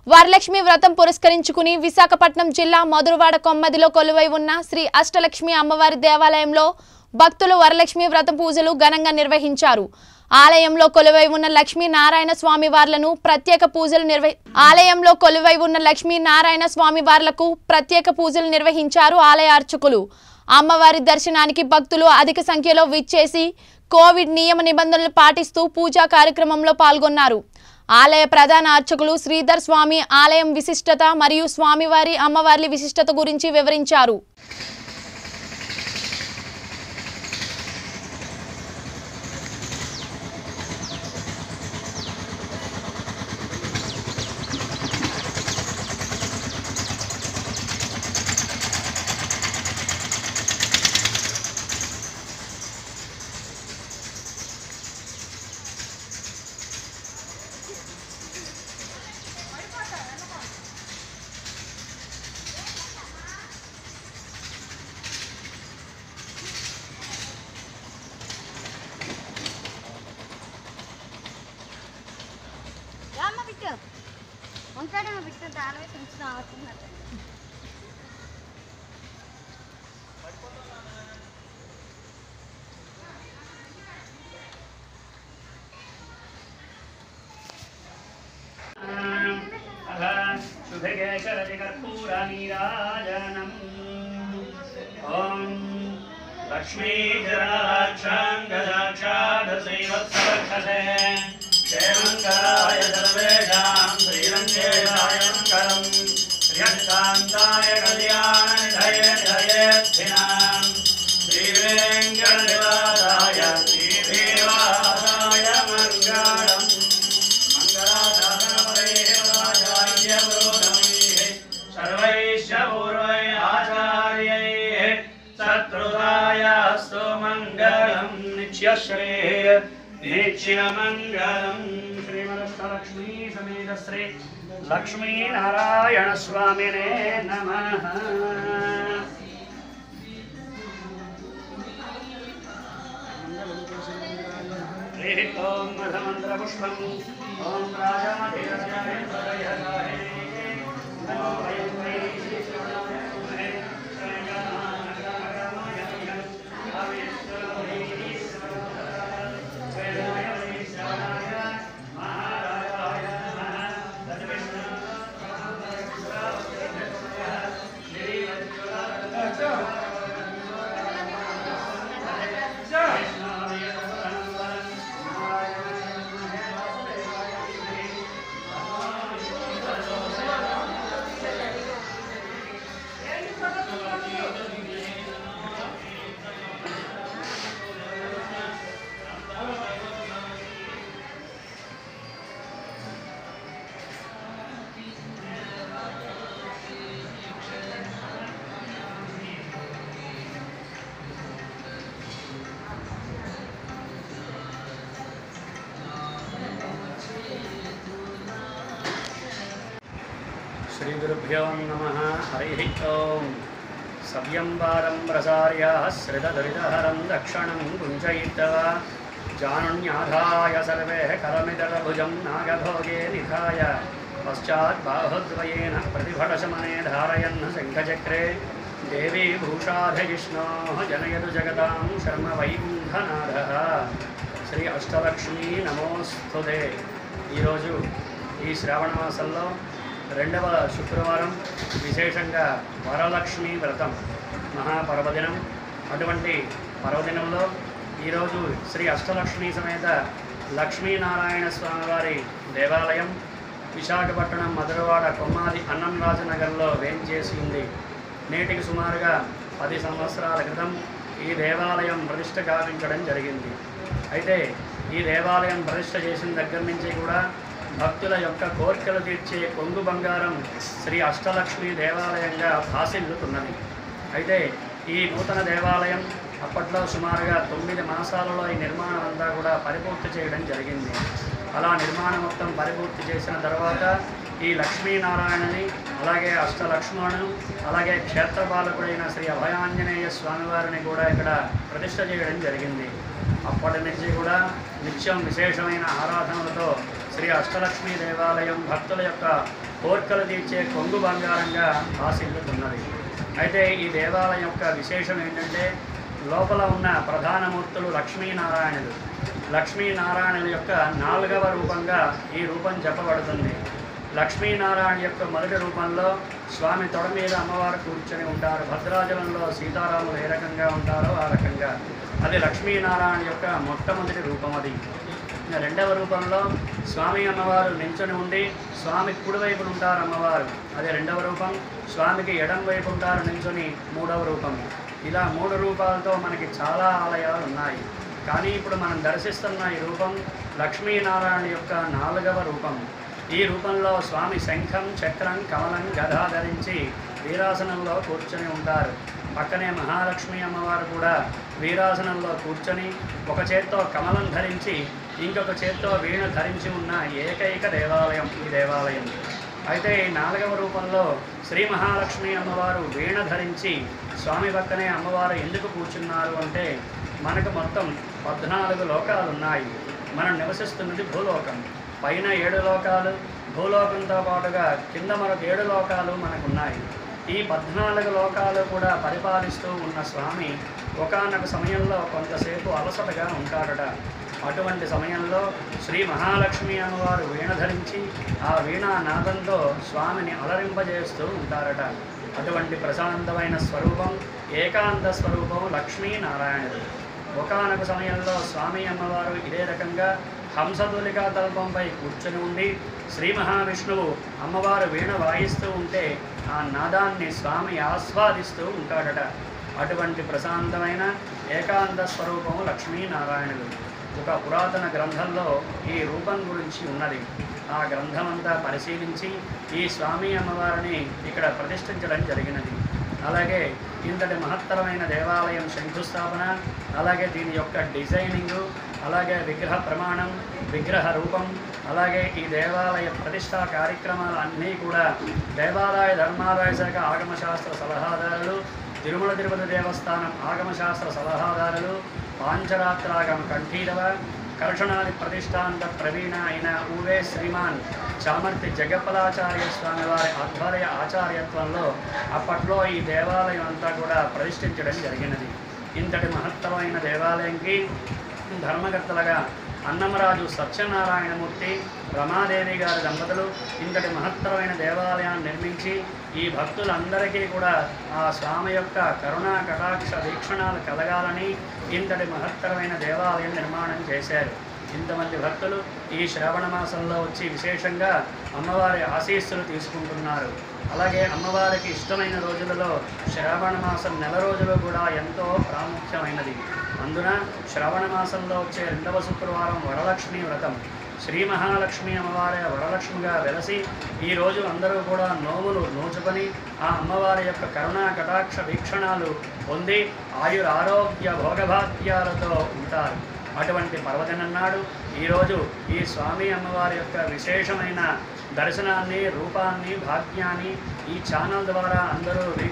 వరలక్ష్మి వ్రతం పురస్కరించుకుని విశాఖపట్నం జిల్లా మధురవాడ కొమ్మదిలో కొలువై ఉన్న శ్రీ అష్టలక్ష్మి అమ్మవారి దేవాలయంలో భక్తులు వరలక్ష్మి వ్రత పూజలు ఘనంగా నిర్వహించారు ఆలయంలో కొలువై ఉన్న లక్ష్మీ నారాయణ స్వామి వార్లను ప్రత్యేక పూజలు నిర్వహి ఆలయంలో కొలువై ఉన్న లక్ష్మీ నారాయణ స్వామి వార్లకు ప్రత్యేక పూజలు నిర్వహించారు ఆలయ అర్చకులు అమ్మవారి దర్శనానికి భక్తులు అధిక సంఖ్యలో విచ్చేసి కోవిడ్ నియమ నిబంధనలు పాటిస్తూ పూజా కార్యక్రమంలో పాల్గొన్నారు ఆలయ ప్రధాన అర్చకులు శ్రీధర్ స్వామి ఆలయం విశిష్టత మరియు స్వామివారి అమ్మవారి విశిష్టత గురించి వివరించారు రామ్మ బిట్టు ఉంటాడమ్మ బిట్టు దాని పెంచుదాం అవుతున్నట్టు शुभकेशरतिकर्पूरनीराजनम् ॐ लक्ष्मीजराक्षाङ्गदाक्षादशैवत्सवक्षसे क्षेमङ्कराय सर्वेषां श्रीरङ्गेशाय मङ्गलम् श्रियकान्ताय कल्याणनिधये निधयेद्धिनाम् श्रीवेङ्कटनिवासाय श्रीदेवासाय मङ्गलम् सर्वैश्च पूर्वै आचार्यैः सत्कृतायास्तु मङ्गलम् नित्यश्रेः नित्यमङ्गलम् श्रीमदस्तलक्ष्मी समेत श्री लक्ष्मीनारायणस्वामिने नमः हरिः ॐ मधमन्त्रपुष्पम् ॐ राजमधिरजयहरे नमो वयं वै श्रीश्रवणाय श्रीगुरुभ्यो नमः हरिः ॐ सव्यंवारं प्रसार्याः श्रितदरितहरं दक्षिणं गुञ्जयित्वा जानुण्याधाय सर्वे करमिदलभुजं नागभोगे निधाय पश्चात् बाहुद्वयेन प्रतिभटशमने धारयन् शङ्खचक्रे देवी भूषाधिजिष्णोः जनयतु जगतां शर्म वैकुण्ठनाथः శ్రీ అష్టలక్ష్మి నమోస్తుదే ఈరోజు ఈ శ్రావణ మాసంలో రెండవ శుక్రవారం విశేషంగా వరలక్ష్మి వ్రతం మహాపర్వదినం అటువంటి పర్వదినంలో ఈరోజు శ్రీ అష్టలక్ష్మి సమేత లక్ష్మీనారాయణ స్వామివారి దేవాలయం విశాఖపట్నం మధురవాడ కొమ్మాది అన్నంరాజు నగర్లో వేంచేసి ఉంది నేటికి సుమారుగా పది సంవత్సరాల క్రితం ఈ దేవాలయం ప్రతిష్ట గావించడం జరిగింది అయితే ఈ దేవాలయం ప్రతిష్ట చేసిన దగ్గర నుంచి కూడా భక్తుల యొక్క కోరికలు తీర్చే కొంగు బంగారం శ్రీ అష్టలక్ష్మి దేవాలయంగా భాసిల్లుతున్నది అయితే ఈ నూతన దేవాలయం అప్పట్లో సుమారుగా తొమ్మిది మాసాలలో ఈ నిర్మాణం అంతా కూడా పరిపూర్తి చేయడం జరిగింది అలా నిర్మాణం మొత్తం పరిపూర్తి చేసిన తర్వాత ఈ లక్ష్మీనారాయణని అలాగే అష్టలక్ష్మణుడు అలాగే క్షేత్రపాలకుడైన శ్రీ అభయాంజనేయ స్వామివారిని కూడా ఇక్కడ ప్రతిష్ట చేయడం జరిగింది అప్పటి నుంచి కూడా నిత్యం విశేషమైన ఆరాధనలతో శ్రీ అష్టలక్ష్మీ దేవాలయం భక్తుల యొక్క కోర్కలు తీర్చే కొంగు బంగారంగా భాసిల్లుతున్నది అయితే ఈ దేవాలయం యొక్క విశేషం ఏంటంటే లోపల ఉన్న ప్రధాన మూర్తులు లక్ష్మీనారాయణులు లక్ష్మీనారాయణుల యొక్క నాలుగవ రూపంగా ఈ రూపం చెప్పబడుతుంది లక్ష్మీనారాయణ యొక్క మొదటి రూపంలో స్వామి తొడ మీద అమ్మవారు కూర్చొని ఉంటారు భద్రాచలంలో సీతారాములు ఏ రకంగా ఉంటారో ఆ రకంగా అది లక్ష్మీనారాయణ యొక్క మొట్టమొదటి రూపం అది ఇంకా రెండవ రూపంలో స్వామి అమ్మవారు నించుని ఉండి స్వామి కుడివైపున ఉంటారు అమ్మవారు అదే రెండవ రూపం స్వామికి ఎడం వైపు ఉంటారు నించుని మూడవ రూపం ఇలా మూడు రూపాలతో మనకి చాలా ఆలయాలు ఉన్నాయి కానీ ఇప్పుడు మనం దర్శిస్తున్న ఈ రూపం లక్ష్మీనారాయణ యొక్క నాలుగవ రూపం ఈ రూపంలో స్వామి శంఖం చక్రం కమలం గద ధరించి వీరాసనంలో కూర్చొని ఉంటారు పక్కనే మహాలక్ష్మి అమ్మవారు కూడా వీరాసనంలో కూర్చొని ఒక చేత్తో కమలం ధరించి ఇంకొక చేత్తో వీణ ధరించి ఉన్న ఏకైక దేవాలయం ఈ దేవాలయం అయితే ఈ నాలుగవ రూపంలో శ్రీ మహాలక్ష్మి అమ్మవారు వీణ ధరించి స్వామి పక్కనే అమ్మవారు ఎందుకు కూర్చున్నారు అంటే మనకు మొత్తం పద్నాలుగు లోకాలు ఉన్నాయి మనం నివసిస్తున్నది భూలోకం పైన ఏడు లోకాలు భూలోకంతో పాటుగా కింద మరొక ఏడు లోకాలు మనకున్నాయి ఈ పద్నాలుగు లోకాలు కూడా పరిపాలిస్తూ ఉన్న స్వామి ఒకానొక సమయంలో కొంతసేపు అలసటగా ఉంటాడట అటువంటి సమయంలో శ్రీ మహాలక్ష్మి అమ్మవారు వీణ ధరించి ఆ వీణా నాదంతో స్వామిని అలరింపజేస్తూ ఉంటారట అటువంటి ప్రశాంతమైన స్వరూపం ఏకాంత స్వరూపం లక్ష్మీనారాయణుడు ఒకానొక సమయంలో స్వామి అమ్మవారు ఇదే రకంగా హంసతులికా తల్పంపై కూర్చొని ఉండి శ్రీ మహావిష్ణువు అమ్మవారు వీణ వాయిస్తూ ఉంటే ఆ నాదాన్ని స్వామి ఆస్వాదిస్తూ ఉంటాడట అటువంటి ప్రశాంతమైన ఏకాంత స్వరూపము లక్ష్మీనారాయణుడు ఒక పురాతన గ్రంథంలో ఈ రూపం గురించి ఉన్నది ఆ గ్రంథమంతా పరిశీలించి ఈ స్వామి అమ్మవారిని ఇక్కడ ప్రతిష్ఠించడం జరిగినది అలాగే ఇంతటి మహత్తరమైన దేవాలయం శంకుస్థాపన అలాగే దీని యొక్క డిజైనింగు అలాగే విగ్రహ ప్రమాణం విగ్రహ రూపం అలాగే ఈ దేవాలయ ప్రతిష్టా కార్యక్రమాలు అన్నీ కూడా దేవాలయ ధర్మాదాయ శాఖ ఆగమశాస్త్ర సలహాదారులు తిరుమల తిరుపతి దేవస్థానం ఆగమశాస్త్ర సలహాదారులు పాంచరాత్రాగమ కంఠీరవ కర్షణాది ప్రతిష్టాంత ప్రవీణ అయిన ఊవే శ్రీమాన్ చామర్తి జగప్పలాచార్య స్వామి వారి ఆధ్వర్య ఆచార్యత్వంలో అప్పట్లో ఈ దేవాలయం అంతా కూడా ప్రతిష్ఠించడం జరిగినది ఇంతటి మహత్తరమైన దేవాలయంకి ధర్మకర్తలుగా అన్నమరాజు సత్యనారాయణమూర్తి రమాదేవి గారి దంపతులు ఇంతటి మహత్తరమైన దేవాలయాన్ని నిర్మించి ఈ భక్తులందరికీ కూడా ఆ స్వామి యొక్క కరుణా కటాక్ష వీక్షణాలు కలగాలని ఇంతటి మహత్తరమైన దేవాలయం నిర్మాణం చేశారు ఇంతమంది భక్తులు ఈ శ్రావణ మాసంలో వచ్చి విశేషంగా అమ్మవారి ఆశీస్సులు తీసుకుంటున్నారు అలాగే అమ్మవారికి ఇష్టమైన రోజులలో శ్రావణ మాసం నెల రోజులు కూడా ఎంతో ప్రాముఖ్యమైనది అందున శ్రావణ మాసంలో వచ్చే రెండవ శుక్రవారం వరలక్ష్మి వ్రతం శ్రీ మహాలక్ష్మి అమ్మవారి వరలక్ష్మిగా వెలసి ఈరోజు అందరూ కూడా నోములు నోచుకొని ఆ అమ్మవారి యొక్క కరుణా కటాక్ష వీక్షణాలు పొంది ఆయుర ఆరోగ్య భోగభాగ్యాలతో ఉంటారు అటువంటి పర్వదినం నాడు ఈరోజు ఈ స్వామి అమ్మవారి యొక్క విశేషమైన దర్శనాన్ని రూపాన్ని భాగ్యాన్ని ఈ ఛానల్ ద్వారా అందరూ